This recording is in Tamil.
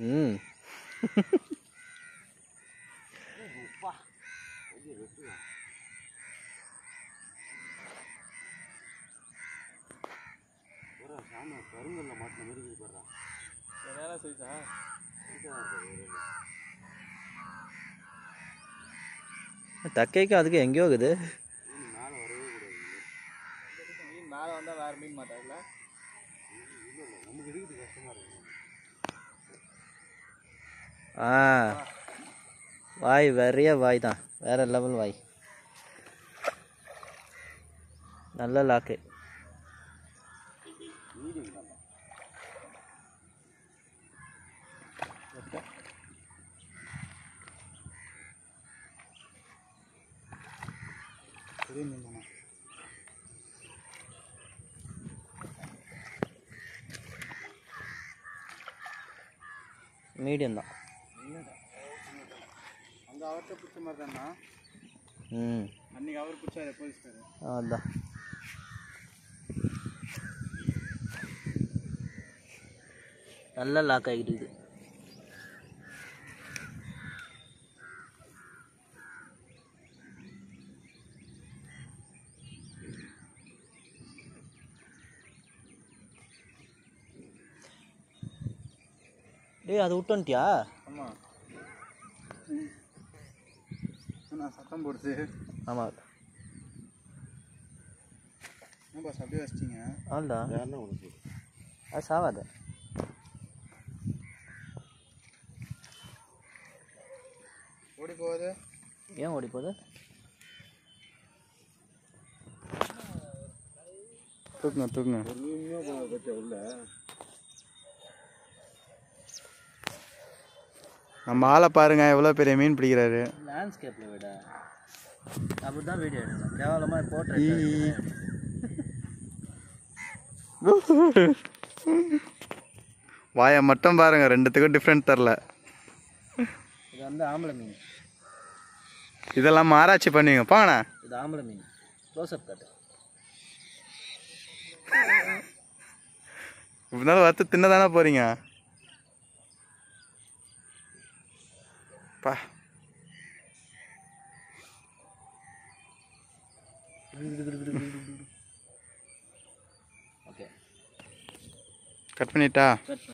ம் கருங்கல்ல மாட்டின மாதிரி இருக்குது பாருடா வேலை செய்தா தக்கைக்கும் அதுக்கு எங்கேயோ இருக்குது மீன் மேலே வரவே கூடாது மீன் மேலே வந்தால் வேறு மீன் மாட்டாங்கல்ல இல்லை இல்லை நமக்கு எடுக்கிறது கஷ்டமாக இருக்கும் ஆ வாய் வெறிய வாய் தான் வேற லெவல் வாய் நல்ல லாக்கு மீடியம் தான் பெரிய மீன் தானே மீடியம் தான் அங்கே அவர்கிட்ட பிடிச்ச மாதிரி தானா ம் அன்னைக்கு அவர் பிடிச்சாரு போலீஸ்காரு அதான் நல்ல லாக் ஆகிடுது டேய் அது விட்டுன்ட்டியா ஆமாம் நான் சத்தம் போடுது ஆமாம் ஏன் பாஸ் அப்படியே வச்சிட்டிங்க ஆல்டா வேறனா உனக்கு அது சாவாது ஓடி போகுது ஏன் ஓடி போகுது தூக்குங்க தூக்குங்க பொறுமையாக போன பச்சை உள்ள நம்ம ஆளை பாருங்க எவ்வளோ பெரிய மீன் பிடிக்கிறாரு லேண்ட்ஸ்கேப்பில் விட அப்படி தான் வீடியோ எடுக்கணும் கேவலமாக போட்டு வாயை மட்டும் பாருங்க ரெண்டுத்துக்கும் டிஃப்ரெண்ட் தெரில இது வந்து ஆம்பளை மீன் இதெல்லாம் ஆராய்ச்சி பண்ணுவீங்க போங்கண்ணா இது ஆம்பளை மீன் க்ளோஸ்அப் கட்டு இருந்தாலும் வறுத்து தின்ன தானே போகிறீங்க பா ஓகே கட் பண்ணிட்டா கட்